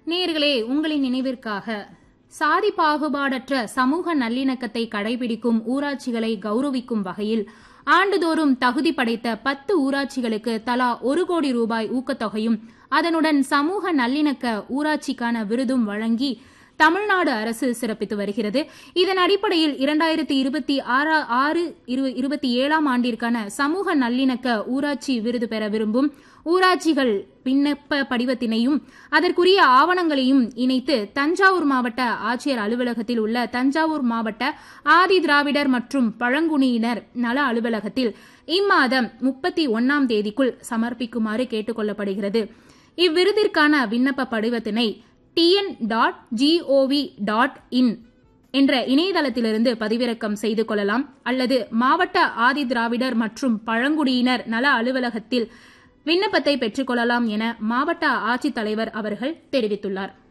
நேர்களே உங்களின் நினைவிற்காக சாதி பாகுபாடற்ற சமூக நல்லிணக்கத்தை கடைபிடிக்கும் ஊராட்சிகளை கௌரவிக்கும் வகையில் ஆண்டுதோறும் தகுதி படைத்த பத்து ஊராட்சிகளுக்கு தலா ஒரு கோடி ரூபாய் ஊக்கத்தொகையும் அதனுடன் சமூக நல்லிணக்க ஊராட்சிக்கான விருதும் வழங்கி தமிழ்நாடு அரசு சிறப்பித்து வருகிறது இதன் அடிப்படையில் இரண்டாயிரத்தி இருபத்தி ஆறா ஆறு இரு- இருபத்தி ஏழாம் ஆண்டிற்கான சமூக நல்லிணக்க ஊராட்சி விருது பெற விரும்பும் ஊராட்சிகள் விண்ணப்ப படிவத்தினையும் அதற்குரிய ஆவணங்களையும் இணைத்து தஞ்சாவூர் மாவட்ட ஆட்சியர் அலுவலகத்தில் உள்ள தஞ்சாவூர் மாவட்ட ஆதி திராவிடர் மற்றும் பழங்குடியினர் நல அலுவலகத்தில் இம்மாதம் முப்பத்தி ஒன்னாம் தேதிக்குள் சமர்ப்பிக்குமாறு கேட்டுக் கொள்ளப்படுகிறது இவ்விருதிற்கான விண்ணப்ப படிவத்தினை TN dot GOV dot in என்ற இணையதளத்திலிருந்து பதிவிறக்கம் செய்து கொள்ளலாம் அல்லது மாவட்ட ஆதி திராவிடர் மற்றும் பழங்குடியினர் நல அலுவலகத்தில் விண்ணப்பத்தை பெற்றுக்கொள்ளலாம் என மாவட்ட ஆட்சித்தலைவர் அவர்கள் தெரிவித்துள்ளார்